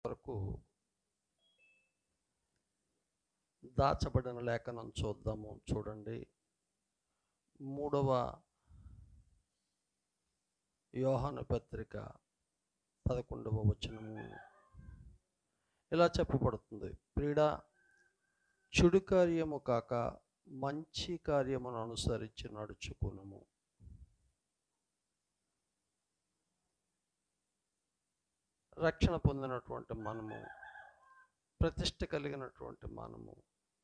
వరకు దాచబడిన లేఖనం చూద్దాము చూడండి మూడవ యోహాను పత్రిక పదకొండవ వచనము ఇలా చెప్పబడుతుంది ప్రీడ చెడు కార్యము కాక మంచి కార్యమును అనుసరించి నడుచుకునము రక్షణ పొందినటువంటి మనము ప్రతిష్ట కలిగినటువంటి మనము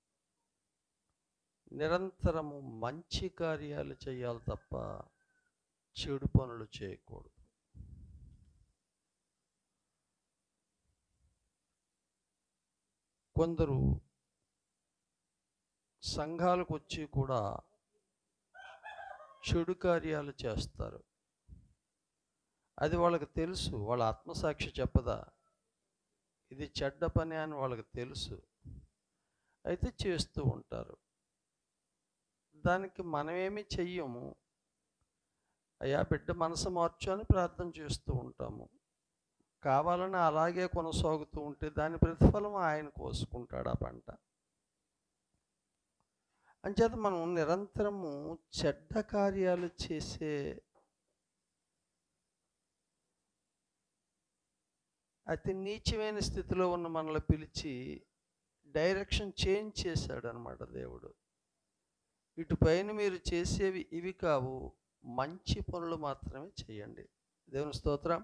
నిరంతరము మంచి కార్యాలు చేయాలి తప్ప చెడు పనులు చేయకూడదు కొందరు సంఘాలకు వచ్చి కూడా చెడు కార్యాలు చేస్తారు అది వాళ్ళకి తెలుసు వాళ్ళ ఆత్మసాక్షి చెప్పదా ఇది చెడ్డ పని అని వాళ్ళకి తెలుసు అయితే చేస్తూ ఉంటారు దానికి మనమేమి చెయ్యము అయ్యా బిడ్డ మనసు మార్చు అని ప్రార్థన చేస్తూ ఉంటాము కావాలని అలాగే కొనసాగుతూ ఉంటే దాని ప్రతిఫలం ఆయన కోసుకుంటాడు ఆ పంట అంచేత మనం నిరంతరము చెడ్డ కార్యాలు చేసే అతి నీచమైన స్థితిలో ఉన్న మనల్ని పిలిచి డైరెక్షన్ చేంజ్ చేశాడు అనమాట దేవుడు ఇటు పైన మీరు చేసేవి ఇవి కావు మంచి పనులు మాత్రమే చేయండి దేవుని స్తోత్రం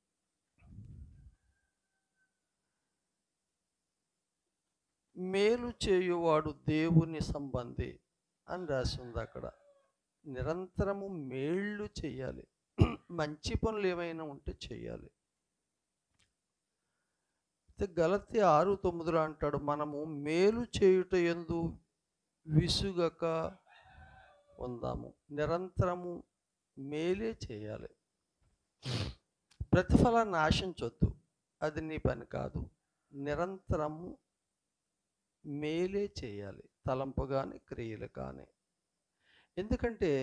మేలు చేయువాడు దేవుని సంబంధి అని రాసి ఉంది అక్కడ నిరంతరము మేళ్ళు చేయాలి మంచి పనులు ఏమైనా ఉంటే చేయాలి అయితే గలతి ఆరు తొమ్మిదిలో అంటాడు మనము మేలు చేయుట ఎందు విసుగక ఉందాము నిరంతరము మేలే చేయాలి ప్రతిఫలాన్ని ఆశించొద్దు అది నీ పని కాదు నిరంతరము మేలే చేయాలి తలంపు కానీ క్రియలు కానీ ఎందుకంటే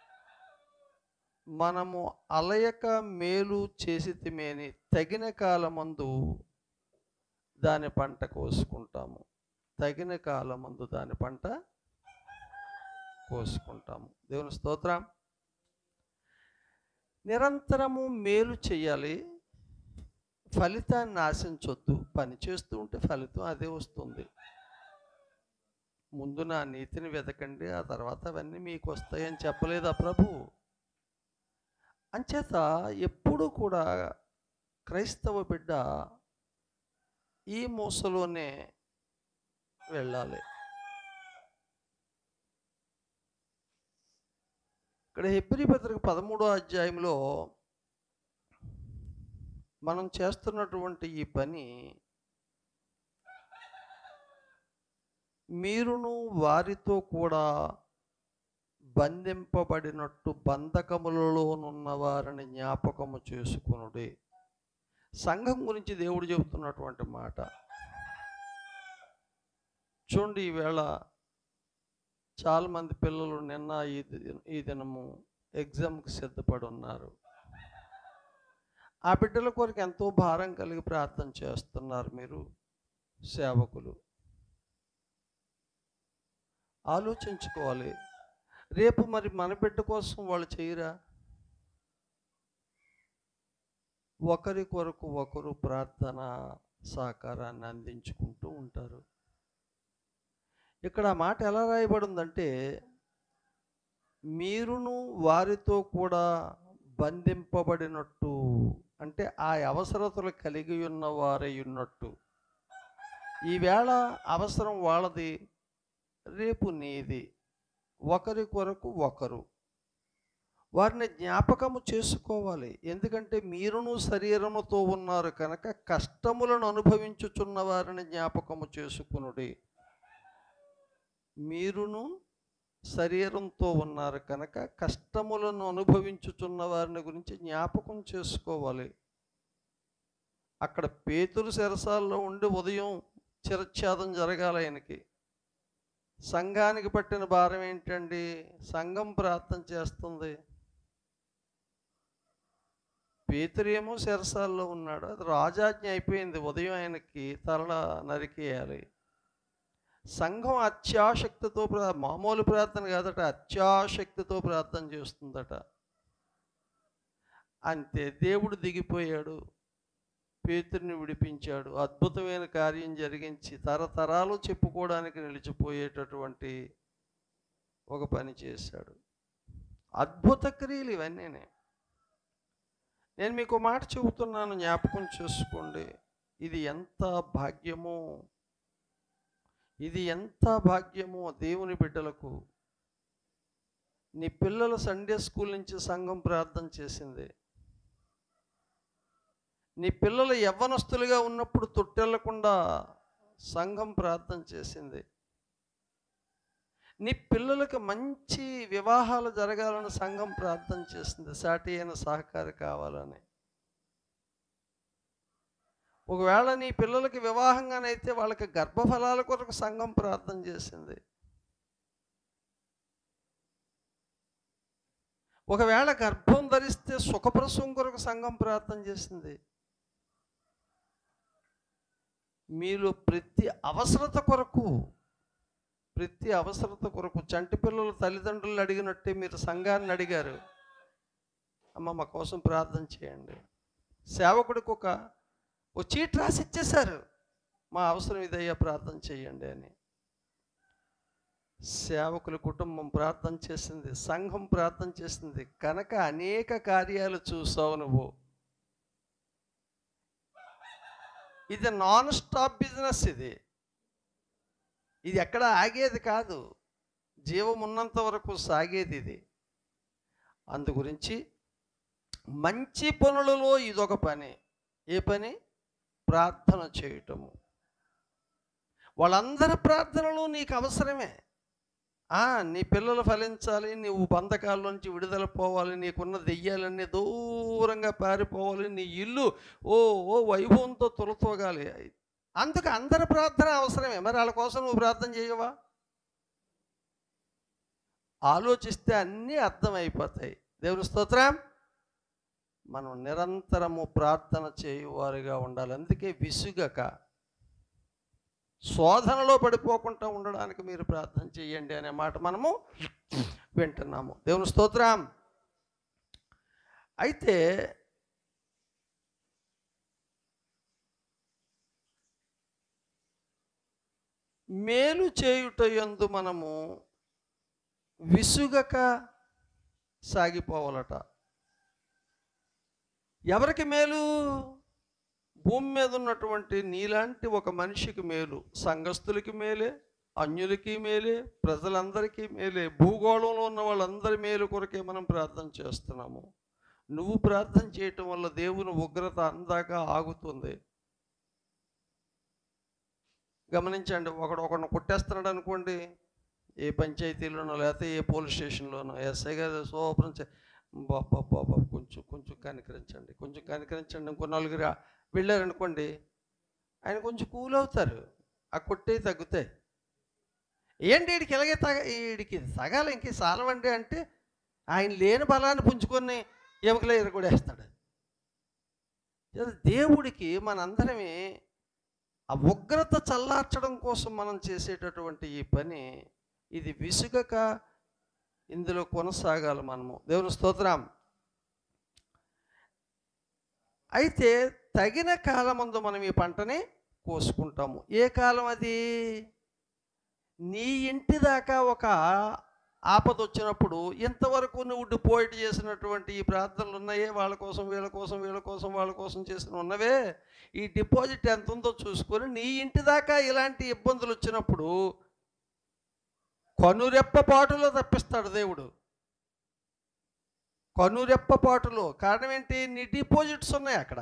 మనము అలయక మేలు చేసితిమేని తగిన కాలమందు దాని పంట కోసుకుంటాము తగిన కాలమందు దాని పంట కోసుకుంటాము దేవుని స్తోత్రం నిరంతరము మేలు చేయాలి ఫలితాన్ని ఆశించొద్దు పని చేస్తూ ఉంటే ఫలితం అదే వస్తుంది ముందు నా నీతిని వెతకండి ఆ తర్వాత అవన్నీ మీకు వస్తాయని చెప్పలేదా ప్రభు అంచేత ఎప్పుడు కూడా క్రైస్తవ బిడ్డ ఈ మూసలోనే వెళ్ళాలి ఇక్కడ హెబ్రి పత్రిక పదమూడో అధ్యాయంలో మనం చేస్తున్నటువంటి ఈ పని మీరును వారితో కూడా బంధింపబడినట్టు బంధకములలోనున్న వారిని జ్ఞాపకము చేసుకునుడి సంఘం గురించి దేవుడు చెబుతున్నటువంటి మాట చూడండి ఈవేళ చాలామంది పిల్లలు నిన్న ఈ ది- ఈ దినము ఎగ్జామ్కి సిద్ధపడి ఉన్నారు ఆ బిడ్డల కొరకు ఎంతో భారం కలిగి ప్రార్థన చేస్తున్నారు మీరు సేవకులు ఆలోచించుకోవాలి రేపు మరి మన బిడ్డ కోసం వాళ్ళు చేయరా ఒకరి కొరకు ఒకరు ప్రార్థన సహకారాన్ని అందించుకుంటూ ఉంటారు ఇక్కడ ఆ మాట ఎలా రాయబడిందంటే మీరును వారితో కూడా బంధింపబడినట్టు అంటే ఆ అవసరతలు కలిగి ఉన్న వారై ఉన్నట్టు ఈవేళ అవసరం వాళ్ళది రేపు నీది ఒకరి కొరకు ఒకరు వారిని జ్ఞాపకము చేసుకోవాలి ఎందుకంటే మీరును శరీరముతో ఉన్నారు కనుక కష్టములను అనుభవించుచున్న వారిని జ్ఞాపకము చేసుకునుడి మీరును శరీరంతో ఉన్నారు కనుక కష్టములను అనుభవించుచున్న వారిని గురించి జ్ఞాపకం చేసుకోవాలి అక్కడ పేతురు శరసాల్లో ఉండి ఉదయం చిరఛేదం జరగాలి ఆయనకి సంఘానికి పట్టిన భారం ఏంటండి సంఘం ప్రార్థన చేస్తుంది పేతురేమో శరసాల్లో ఉన్నాడు అది రాజాజ్ఞ అయిపోయింది ఉదయం ఆయనకి తల నరికేయాలి సంఘం అత్యాశక్తితో ప్రా మామూలు ప్రార్థన కాదట అత్యాశక్తితో ప్రార్థన చేస్తుందట అంతే దేవుడు దిగిపోయాడు పేతురిని విడిపించాడు అద్భుతమైన కార్యం జరిగించి తరతరాలు చెప్పుకోవడానికి నిలిచిపోయేటటువంటి ఒక పని చేశాడు అద్భుత క్రియలు ఇవన్నీనే నేను మీకు మాట చెబుతున్నాను జ్ఞాపకం చేసుకోండి ఇది ఎంత భాగ్యమో ఇది ఎంత భాగ్యమో దేవుని బిడ్డలకు నీ పిల్లల సండే స్కూల్ నుంచి సంఘం ప్రార్థన చేసింది నీ పిల్లలు యవ్వనస్తులుగా ఉన్నప్పుడు తొట్టెళ్లకుండా సంఘం ప్రార్థన చేసింది నీ పిల్లలకు మంచి వివాహాలు జరగాలని సంఘం ప్రార్థన చేసింది సాటి అయిన సహకారి కావాలని ఒకవేళ నీ పిల్లలకి వివాహంగానైతే వాళ్ళకి గర్భఫలాల కొరకు సంఘం ప్రార్థన చేసింది ఒకవేళ గర్భం ధరిస్తే సుఖప్రసవం కొరకు సంఘం ప్రార్థన చేసింది మీలో ప్రతి అవసరత కొరకు ప్రతి అవసరత కొరకు చంటి పిల్లల తల్లిదండ్రులు అడిగినట్టే మీరు సంఘాన్ని అడిగారు అమ్మ మా కోసం ప్రార్థన చేయండి సేవకుడికి ఒక ఓ చీట్ రాసి ఇచ్చేశారు మా అవసరం ఇదయ్యా ప్రార్థన చేయండి అని సేవకుల కుటుంబం ప్రార్థన చేసింది సంఘం ప్రార్థన చేసింది కనుక అనేక కార్యాలు చూసావు నువ్వు ఇది నాన్ స్టాప్ బిజినెస్ ఇది ఇది ఎక్కడ ఆగేది కాదు జీవం ఉన్నంత వరకు సాగేది ఇది అందు గురించి మంచి పనులలో ఇదొక పని ఏ పని ప్రార్థన చేయటము వాళ్ళందరి ప్రార్థనలు నీకు అవసరమే ఆ, నీ పిల్లలు ఫలించాలి నీవు బంధకాల్లోంచి విడుదల పోవాలి నీకున్న దెయ్యాలన్నీ దూరంగా పారిపోవాలి నీ ఇల్లు ఓ ఓ వైభవంతో తొలతోగాలి అందుకు అందరి ప్రార్థన అవసరమే మరి వాళ్ళ కోసం నువ్వు ప్రార్థన చేయవా ఆలోచిస్తే అన్నీ అర్థమైపోతాయి దేవుని స్తోత్రం మనం నిరంతరము ప్రార్థన చేయువారుగా ఉండాలి అందుకే విసుగక శోధనలో పడిపోకుండా ఉండడానికి మీరు ప్రార్థన చేయండి అనే మాట మనము వింటున్నాము దేవుని స్తోత్రం అయితే మేలు చేయుట యందు మనము విసుగక సాగిపోవాలట ఎవరికి మేలు భూమి మీద ఉన్నటువంటి నీలాంటి ఒక మనిషికి మేలు సంఘస్థులకి మేలే అన్యులకి మేలే ప్రజలందరికీ మేలే భూగోళంలో ఉన్న వాళ్ళందరి మేలు కొరకే మనం ప్రార్థన చేస్తున్నాము నువ్వు ప్రార్థన చేయటం వల్ల దేవుని ఉగ్రత అందాక ఆగుతుంది గమనించండి ఒకడు ఒకడిని కొట్టేస్తున్నాడు అనుకోండి ఏ పంచాయతీలోనో లేకపోతే ఏ పోలీస్ స్టేషన్లోనో ఎస్ఐ గారు శోభనం చే బాబా బాబా కొంచెం కొంచెం కనికరించండి కొంచెం కనికరించండి ఇంకో నలుగురు వెళ్ళారనుకోండి ఆయన కొంచెం కూల్ అవుతారు ఆ కొట్టే తగ్గుతాయి ఏంటి వీడికి ఇలాగే తగ వీడికి తగాలి ఇంక సాలవండి అంటే ఆయన లేని బలాన్ని పుంజుకొని ఎముకలో ఎరగొడేస్తాడు దేవుడికి మనందరమే ఆ ఉగ్రత చల్లార్చడం కోసం మనం చేసేటటువంటి ఈ పని ఇది విసుగక ఇందులో కొనసాగాలి మనము దేవుని స్తోత్రం అయితే తగిన కాలమందు మనం ఈ పంటని కోసుకుంటాము ఏ కాలం అది నీ ఇంటి దాకా ఒక ఆపద వచ్చినప్పుడు ఇంతవరకు నువ్వు డిపోజిట్ చేసినటువంటి ఈ ప్రార్థనలు ఉన్నాయే వాళ్ళ కోసం వీళ్ళ కోసం వీళ్ళ కోసం వాళ్ళ కోసం చేసిన ఉన్నవే ఈ డిపాజిట్ ఎంత ఉందో చూసుకొని నీ ఇంటి దాకా ఇలాంటి ఇబ్బందులు వచ్చినప్పుడు కనురెప్పపాటులో తప్పిస్తాడు దేవుడు కనురెప్పపాటులో కారణం ఏంటి నీ డిపాజిట్స్ ఉన్నాయి అక్కడ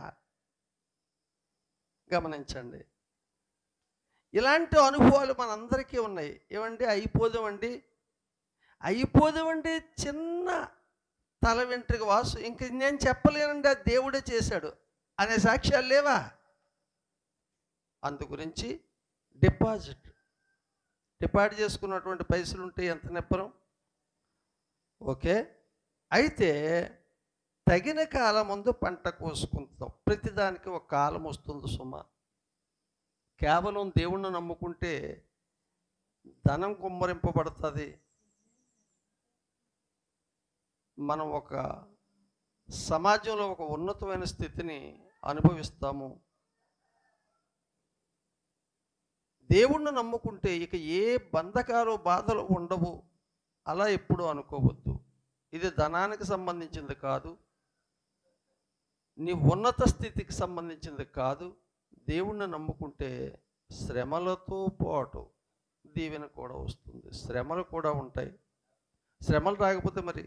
గమనించండి ఇలాంటి అనుభవాలు మనందరికీ ఉన్నాయి ఏమండి అయిపోదామండి అయిపోదామండి చిన్న తల వెంట్రుక వాసు ఇంక నేను చెప్పలేనండి ఆ దేవుడే చేశాడు అనే సాక్ష్యాలు లేవా అందు గురించి డిపాజిట్ డిపాజిట్ చేసుకున్నటువంటి పైసలు ఉంటే ఎంత నెప్పరం ఓకే అయితే తగిన కాలం ముందు పంట కోసుకుంటాం ప్రతిదానికి ఒక కాలం వస్తుంది సుమ కేవలం దేవుణ్ణి నమ్ముకుంటే ధనం కుమ్మరింపబడుతుంది మనం ఒక సమాజంలో ఒక ఉన్నతమైన స్థితిని అనుభవిస్తాము దేవుణ్ణి నమ్ముకుంటే ఇక ఏ బంధకాలు బాధలు ఉండవు అలా ఎప్పుడూ అనుకోవద్దు ఇది ధనానికి సంబంధించింది కాదు నీ ఉన్నత స్థితికి సంబంధించింది కాదు దేవుణ్ణి నమ్ముకుంటే శ్రమలతో పాటు దీవెన కూడా వస్తుంది శ్రమలు కూడా ఉంటాయి శ్రమలు రాకపోతే మరి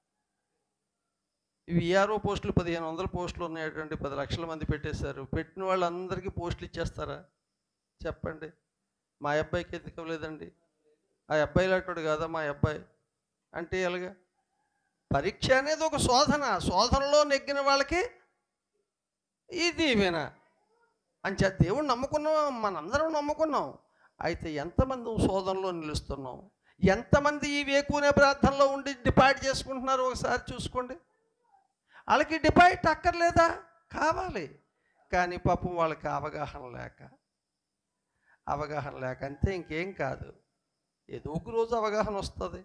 ఇవి ఈఆర్ఓ పోస్టులు పదిహేను వందల పోస్టులు ఉన్నాయటువంటి పది లక్షల మంది పెట్టేశారు పెట్టిన వాళ్ళందరికీ పోస్టులు ఇచ్చేస్తారా చెప్పండి మా అబ్బాయికి ఎందుకు ఇవ్వలేదండి ఆ అబ్బాయి లాంటి కాదా మా అబ్బాయి అంటే ఎలాగా పరీక్ష అనేది ఒక శోధన శోధనలో నెగ్గిన వాళ్ళకి ఈ దీవెన అంచే దేవుడు నమ్ముకున్నాం మనందరం నమ్ముకున్నాం అయితే ఎంతమంది శోధనలో నిలుస్తున్నాం ఎంతమంది ఈ వేకునే ప్రార్థనలో ఉండి డిపాయిట్ చేసుకుంటున్నారు ఒకసారి చూసుకోండి వాళ్ళకి డిపాయిట్ అక్కర్లేదా కావాలి కానీ పాపం వాళ్ళకి అవగాహన లేక అవగాహన లేక అంతే ఇంకేం కాదు ఏదో ఒక రోజు అవగాహన వస్తుంది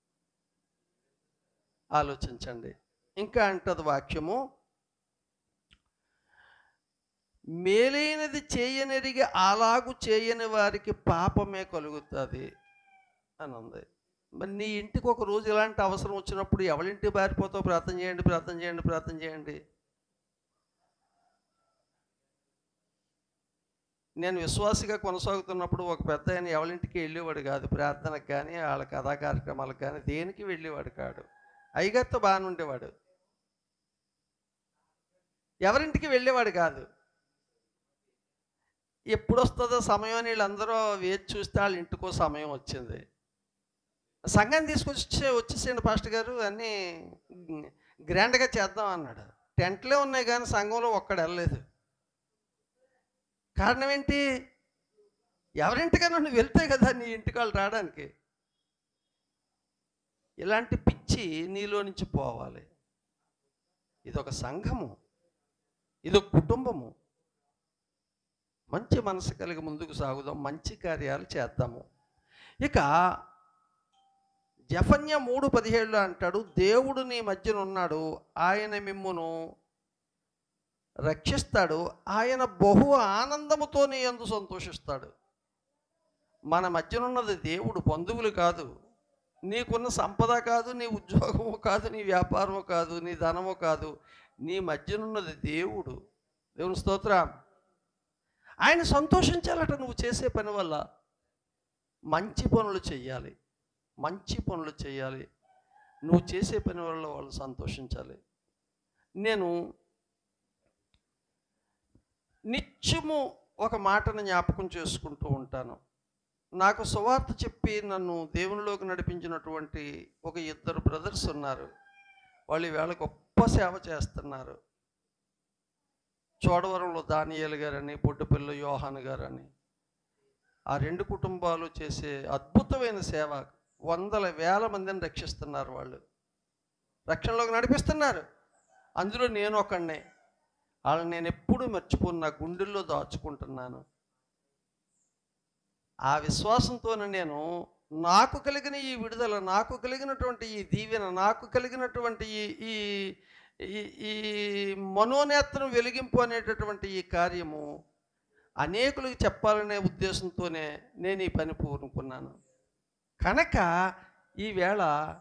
ఆలోచించండి ఇంకా అంటది వాక్యము మేలైనది చేయనెరిగి అలాగు చేయని వారికి పాపమే కలుగుతుంది అని ఉంది మరి నీ ఇంటికి ఒక రోజు ఇలాంటి అవసరం వచ్చినప్పుడు ఎవరింటి బారిపోతావు ప్రార్థన చేయండి ప్రార్థన చేయండి ప్రార్థన చేయండి నేను విశ్వాసిగా కొనసాగుతున్నప్పుడు ఒక పెద్ద ఆయన ఎవరింటికి వెళ్ళేవాడు కాదు ప్రార్థనకు కానీ వాళ్ళ కథా కార్యక్రమాలకు కానీ దేనికి వెళ్ళేవాడు కాడు అయ్యగారితో బాగానే ఉండేవాడు ఎవరింటికి వెళ్ళేవాడు కాదు ఎప్పుడు వస్తుందో సమయం అని వీళ్ళందరూ వేచి చూస్తే వాళ్ళ ఇంటికో సమయం వచ్చింది సంఘాన్ని తీసుకొచ్చి వచ్చేసేయండి పాస్టర్ గారు అన్నీ గ్రాండ్గా చేద్దాం అన్నాడు టెంట్లే ఉన్నాయి కానీ సంఘంలో ఒక్కడు వెళ్ళలేదు కారణం ఏంటి ఎవరింటికైనా నువ్వు వెళ్తే కదా నీ ఇంటికి వాళ్ళు రావడానికి ఇలాంటి పిచ్చి నీలో నుంచి పోవాలి ఇది ఒక సంఘము ఇది ఒక కుటుంబము మంచి మనసు కలిగి ముందుకు సాగుదాం మంచి కార్యాలు చేద్దాము ఇక జఫన్య మూడు పదిహేడులో అంటాడు దేవుడు నీ మధ్యన ఉన్నాడు ఆయన మిమ్మును రక్షిస్తాడు ఆయన బహు ఆనందముతో నీ ఎందు సంతోషిస్తాడు మన మధ్యనున్నది దేవుడు బంధువులు కాదు నీకున్న సంపద కాదు నీ ఉద్యోగము కాదు నీ వ్యాపారము కాదు నీ ధనము కాదు నీ మధ్యనున్నది దేవుడు దేవుని స్తోత్రం ఆయన సంతోషించాలట నువ్వు చేసే పని వల్ల మంచి పనులు చెయ్యాలి మంచి పనులు చేయాలి నువ్వు చేసే పని వల్ల వాళ్ళు సంతోషించాలి నేను నిత్యము ఒక మాటను జ్ఞాపకం చేసుకుంటూ ఉంటాను నాకు సువార్త చెప్పి నన్ను దేవునిలోకి నడిపించినటువంటి ఒక ఇద్దరు బ్రదర్స్ ఉన్నారు వాళ్ళు ఈవేళ గొప్ప సేవ చేస్తున్నారు చోడవరంలో దానియేలు గారని బొడ్డుపిల్ల యోహాన్ గారని ఆ రెండు కుటుంబాలు చేసే అద్భుతమైన సేవ వందల వేల మందిని రక్షిస్తున్నారు వాళ్ళు రక్షణలోకి నడిపిస్తున్నారు అందులో నేను ఒకడినే వాళ్ళని నేను ఎప్పుడూ మర్చిపోను నా గుండెల్లో దాచుకుంటున్నాను ఆ విశ్వాసంతోనే నేను నాకు కలిగిన ఈ విడుదల నాకు కలిగినటువంటి ఈ దీవెన నాకు కలిగినటువంటి ఈ ఈ ఈ- ఈ మనోనేత్రం వెలిగింపు అనేటటువంటి ఈ కార్యము అనేకులకు చెప్పాలనే ఉద్దేశంతోనే నేను ఈ పని పూనుకున్నాను కనుక ఈవేళ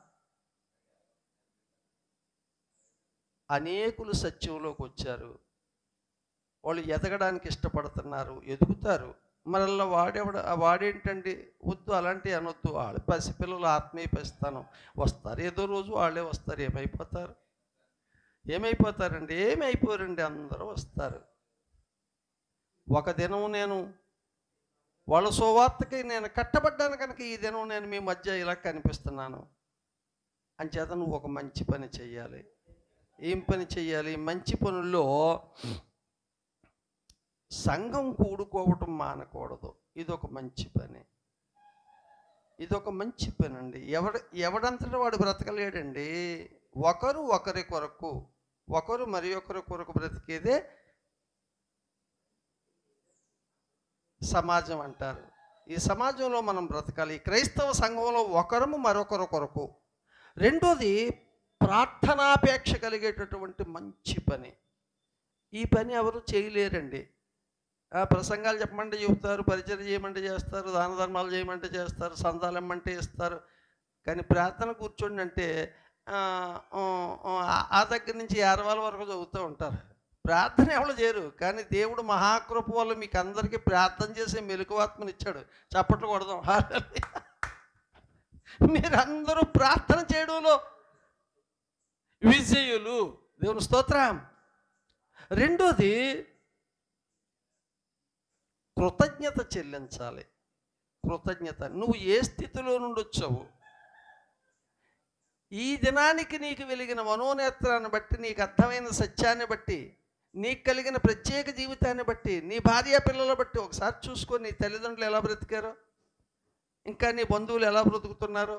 అనేకులు సత్యంలోకి వచ్చారు వాళ్ళు ఎదగడానికి ఇష్టపడుతున్నారు ఎదుగుతారు మరల్లా వాడేవాడు వాడేంటండి వద్దు అలాంటి అనొద్దు వాళ్ళ పసిపిల్లలు ఆత్మీయ పసితనం వస్తారు ఏదో రోజు వాళ్ళే వస్తారు ఏమైపోతారు ఏమైపోతారండి ఏమైపోరండి అందరూ వస్తారు ఒక దినం నేను వాళ్ళ సువార్తకి నేను కట్టబడ్డాను కనుక ఈ దినం నేను మీ మధ్య ఇలా కనిపిస్తున్నాను అంచేత నువ్వు ఒక మంచి పని చెయ్యాలి ఏం పని చెయ్యాలి మంచి పనుల్లో సంఘం కూడుకోవటం మానకూడదు ఇది ఒక మంచి పని ఇది ఒక మంచి పని అండి ఎవడ ఎవడంతటా వాడు బ్రతకలేడండి ఒకరు ఒకరి కొరకు ఒకరు మరి ఒకరు కొరకు బ్రతికేదే సమాజం అంటారు ఈ సమాజంలో మనం బ్రతకాలి ఈ క్రైస్తవ సంఘంలో ఒకరము మరొకరు కొరకు రెండోది ప్రార్థనాపేక్ష కలిగేటటువంటి మంచి పని ఈ పని ఎవరు చేయలేరండి ఆ, ప్రసంగాలు చెప్పమంటే చెబుతారు పరిచయం చేయమంటే చేస్తారు దాన ధర్మాలు చేయమంటే చేస్తారు సంతాలు ఇమ్మంటే ఇస్తారు కానీ ప్రార్థన కూర్చోండి అంటే ఆ, ఆ, ఆ, ఆ దగ్గర నుంచి ఏరవాల వరకు చదువుతూ ఉంటారు ప్రార్థన ఎవరు చేయరు కానీ దేవుడు మహాకృప వల్ల మీకు అందరికీ ప్రార్థన చేసే మెలకువాత్మని ఇచ్చాడు చప్పట్లు కొడదాం హల్లెలూయా. మీరందరూ ప్రార్థన చేయడంలో విజయులు దేవుని స్తోత్రం రెండోది కృతజ్ఞత చెల్లించాలి కృతజ్ఞత నువ్వు ఏ స్థితిలో నుండి వచ్చావు ఈ దినానికి నీకు వెలిగిన మనోనేత్రాన్ని బట్టి నీకు అర్థమైన సత్యాన్ని బట్టి నీకు కలిగిన ప్రత్యేక జీవితాన్ని బట్టి నీ భార్య పిల్లల బట్టి ఒకసారి చూసుకో నీ తల్లిదండ్రులు ఎలా బ్రతికారో ఇంకా నీ బంధువులు ఎలా బ్రతుకుతున్నారో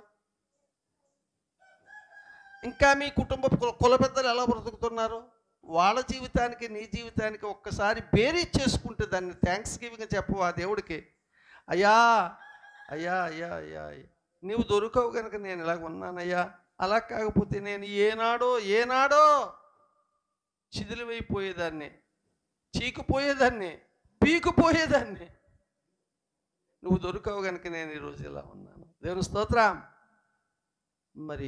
ఇంకా మీ కుటుంబ కు- కుల పెద్దలు ఎలా బ్రతుకుతున్నారు వాళ్ళ జీవితానికి నీ జీవితానికి ఒక్కసారి బేరీ చేసుకుంటే దాన్ని థ్యాంక్స్ గివింగ్ చెప్పు ఆ దేవుడికి అయ్యా అయ్యా అయ్యా అయ్యా అయ్యా నీవు దొరకవు కనుక నేను ఇలాగ ఉన్నానయ్యా అలా కాకపోతే నేను ఏనాడో ఏనాడో చిదిలివైపోయేదాన్ని చీకుపోయేదాన్ని పీకుపోయేదాన్ని నువ్వు దొరకవు కనుక నేను ఈరోజు ఇలా ఉన్నాను దేవుని స్తోత్రం మరి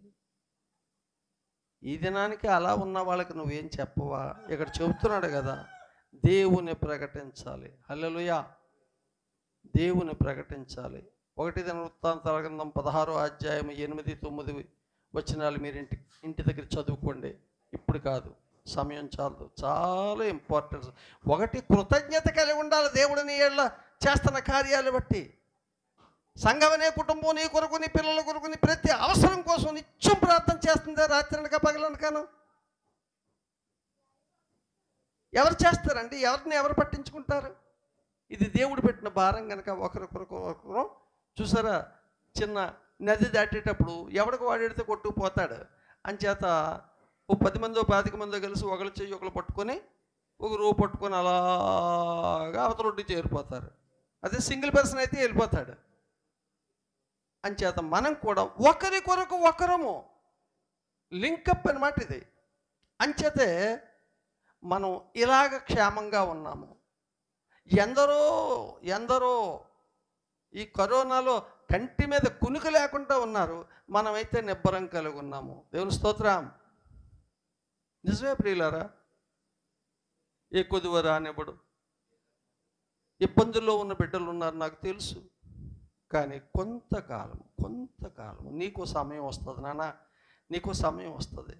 ఈ దినానికి అలా ఉన్న వాళ్ళకి నువ్వేం చెప్పవా ఇక్కడ చెబుతున్నాడు కదా దేవుని ప్రకటించాలి హల్లెలూయా దేవుని ప్రకటించాలి ఒకటి దిన వృత్తాంతాల గ్రంథం పదహారో అధ్యాయం ఎనిమిది తొమ్మిది వచనాలు మీరు ఇంటి ఇంటి దగ్గర చదువుకోండి ఇప్పుడు కాదు సమయం చాలదు చాలా ఇంపార్టెన్స్ ఒకటి కృతజ్ఞత కలిగి ఉండాలి దేవుడు నీ ఏళ్ళ చేస్తున్న కార్యాలు బట్టి సంఘం అనే కుటుంబం నీ కొరకు నీ పిల్లల కొరకు నీ ప్రతి అవసరం కోసం నిత్యం ప్రార్థన చేస్తుందా రాత్రి అనక పగలనకాను ఎవరు చేస్తారండి ఎవరిని ఎవరు పట్టించుకుంటారు ఇది దేవుడు పెట్టిన భారం కనుక ఒకరికొరకు ఒకరు చూసారా చిన్న నది దాటేటప్పుడు ఎవడికి వాడెడితే కొట్టుకుపోతాడు అంచేత ఓ పది మందో పాతిక మందో కలిసి ఒకళ్ళు చెయ్యి ఒకళ్ళు పట్టుకొని ఒక రో పట్టుకొని అలాగా అవతల రొడ్డి చేరిపోతారు అదే సింగిల్ పర్సన్ అయితే వెళ్ళిపోతాడు అంచేత మనం కూడా ఒకరి కొరకు ఒకరము లింకప్ అనమాట ఇది అంచేతే మనం ఇలాగ క్షేమంగా ఉన్నాము ఎందరో ఎందరో ఈ కరోనాలో కంటి మీద కునుకు లేకుండా ఉన్నారు మనమైతే నిబ్బరం కలిగి ఉన్నాము దేవుని స్తోత్రం నిజమే ప్రియులారా ఏ కొద్దివ రానివ్వడు ఇబ్బందుల్లో ఉన్న బిడ్డలు ఉన్నారు నాకు తెలుసు కానీ కొంతకాలం కొంతకాలం నీకు సమయం వస్తుంది నాన్న నీకు సమయం వస్తుంది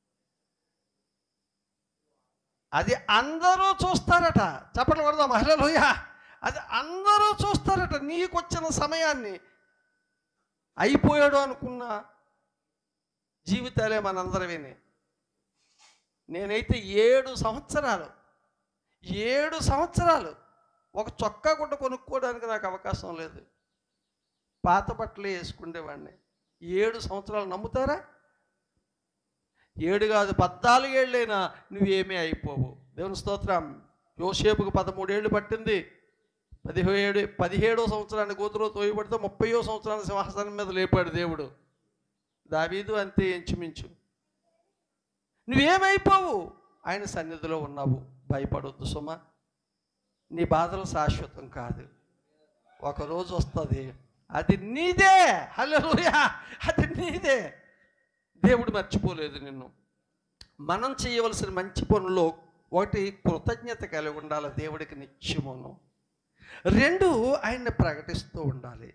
అది అందరూ చూస్తారట చప్పట్లు కొడదా మహిళలుయా అది అందరూ చూస్తారట నీకు వచ్చిన సమయాన్ని అయిపోయాడు అనుకున్న జీవితాలే మనందరవిని నేనైతే ఏడు సంవత్సరాలు ఏడు సంవత్సరాలు ఒక చొక్కా గుడ్డ కొనుక్కోవడానికి నాకు అవకాశం లేదు పాత బట్టలు వేసుకునేవాడిని ఏడు సంవత్సరాలు నమ్ముతారా ఏడు కాదు పద్నాలుగు ఏళ్ళైనా నువ్వేమీ అయిపోవు దేవుని స్తోత్రం యోసేపుకు పదమూడేళ్ళు పట్టింది పదిహేడు పదిహేడో సంవత్సరాన్ని కూతురు తోయబడితే ముప్పయో సంవత్సరాన్ని సింహాసనం మీద లేపాడు దేవుడు దావీదు అంతే ఎంచుమించు నువ్వేమైపోవు ఆయన సన్నిధిలో ఉన్నావు భయపడొద్దు సుమా నీ బాధలు శాశ్వతం కాదు ఒకరోజు వస్తుంది అది నీదే హల్లెలూయా అది నీదే దేవుడు మర్చిపోలేదు నిన్ను మనం చేయవలసిన మంచి పనుల్లో ఒకటి కృతజ్ఞత కలిగి ఉండాలి దేవుడికి నిత్యమును రెండు ఆయన్ని ప్రకటిస్తూ ఉండాలి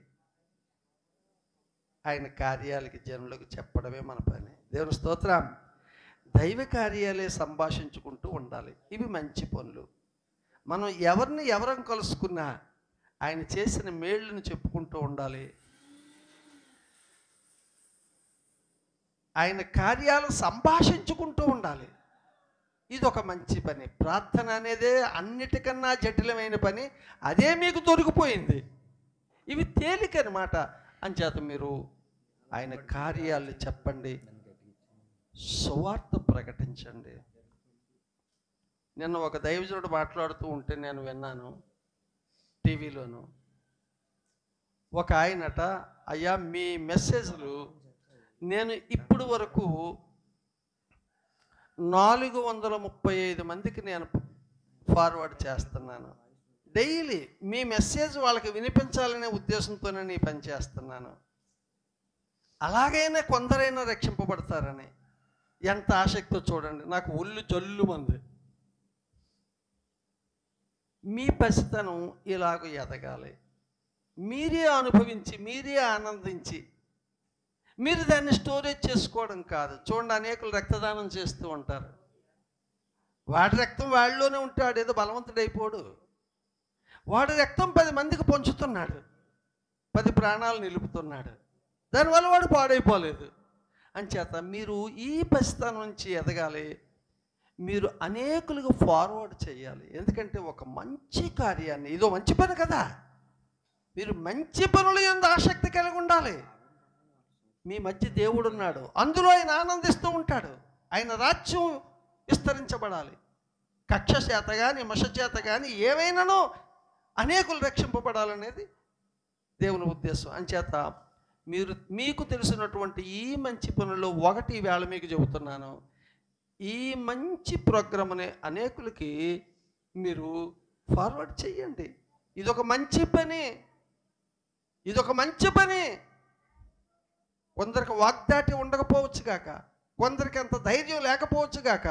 ఆయన కార్యాలకి జనులకు చెప్పడమే మన పని దేవుని స్తోత్రం దైవ కార్యాలే సంభాషించుకుంటూ ఉండాలి ఇవి మంచి పనులు మనం ఎవరిని ఎవరం కలుసుకున్నా ఆయన చేసిన మేళ్ళను చెప్పుకుంటూ ఉండాలి ఆయన కార్యాలు సంభాషించుకుంటూ ఉండాలి ఇది ఒక మంచి పని ప్రార్థన అనేదే అన్నిటికన్నా జటిలమైన పని అదే మీకు దొరికిపోయింది ఇవి తేలిక అనమాట అంచేత మీరు ఆయన కార్యాలు చెప్పండి సువార్త ప్రకటించండి నిన్న ఒక దైవజనుడు మాట్లాడుతూ ఉంటే నేను విన్నాను టీవీలోను ఒక ఆయనట అయ్యా మీ మెసేజ్లు నేను ఇప్పుడు వరకు నాలుగు వందల ముప్పై ఐదు మందికి నేను ఫార్వర్డ్ చేస్తున్నాను డైలీ మీ మెసేజ్ వాళ్ళకి వినిపించాలనే ఉద్దేశంతోనే నేను ఈ పని చేస్తున్నాను అలాగైనా కొందరైనా రక్షింపబడతారని ఎంత ఆసక్తితో చూడండి నాకు ఒళ్ళు జల్లు మంది మీ పసితనం ఇలాగ ఎదగాలి మీరే అనుభవించి మీరే ఆనందించి మీరు దాన్ని స్టోరేజ్ చేసుకోవడం కాదు చూడండి అనేకులు రక్తదానం చేస్తూ ఉంటారు వాడి రక్తం వాడిలోనే ఉంటాడు ఏదో బలవంతుడైపోడు వాడి రక్తం పది మందికి పంచుతున్నాడు పది ప్రాణాలు నిలుపుతున్నాడు దానివల్ల వాడు పాడైపోలేదు అంచేత మీరు ఈ పరిస్థితి నుంచి ఎదగాలి మీరు అనేకులకు ఫార్వర్డ్ చేయాలి ఎందుకంటే ఒక మంచి కార్యాన్ని ఇదో మంచి పని కదా మీరు మంచి పనులు ఎందు ఆసక్తి కలిగి ఉండాలి మీ మధ్య దేవుడు ఉన్నాడు అందులో ఆయన ఆనందిస్తూ ఉంటాడు ఆయన రాజ్యం విస్తరించబడాలి కక్ష చేత కానీ మష చేత కానీ ఏవైనానో అనేకులు రక్షింపబడాలనేది దేవుని ఉద్దేశం అంచేత మీరు మీకు తెలిసినటువంటి ఈ మంచి పనుల్లో ఒకటి వేళ మీకు చెబుతున్నాను ఈ మంచి ప్రోగ్రామ్ని అనేకులకి మీరు ఫార్వర్డ్ చేయండి ఇదొక మంచి పని ఇదొక మంచి పని కొందరికి వాగ్దాటి ఉండకపోవచ్చు గాక కొందరికి అంత ధైర్యం లేకపోవచ్చు గాక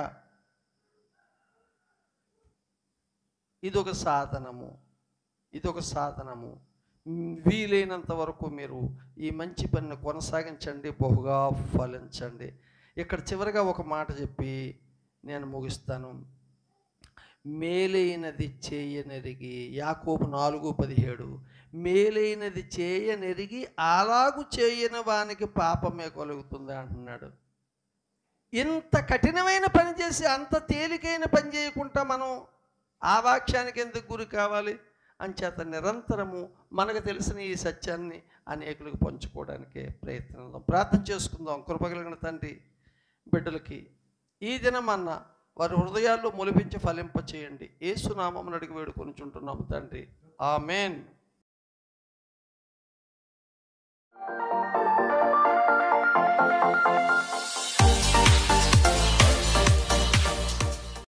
ఇదొక సాధనము ఇదొక సాధనము మ్, వీలైనంత వరకు మీరు ఈ మంచి పనిని కొనసాగించండి బహుగా ఫలించండి ఇక్కడ చివరిగా ఒక మాట చెప్పి నేను ముగిస్తాను మేలైనది చేయనెరిగి యాకోబు నాలుగు పదిహేడు మేలైనది చేయనెరిగి అలాగు చేయని వానికి పాపమే కలుగుతుంది అంటున్నాడు ఇంత కఠినమైన పని చేసి అంత తేలికైన పని చేయకుండా మనం ఆ వాక్యానికి ఎందుకు గురి కావాలి అంచేత నిరంతరము మనకు తెలిసిన ఈ సత్యాన్ని అనేకులకు పంచుకోవడానికే ప్రయత్నిద్దాం ప్రార్థన చేసుకుందాం కృపగలిగిన తండ్రి బిడ్డలకి ఈ దినమన్న వారి హృదయాల్లో మొలిపించి ఫలింప చేయండి ఏసునామం అడిగి వేడుకొని చుంటున్నాము తండ్రి ఆమెన్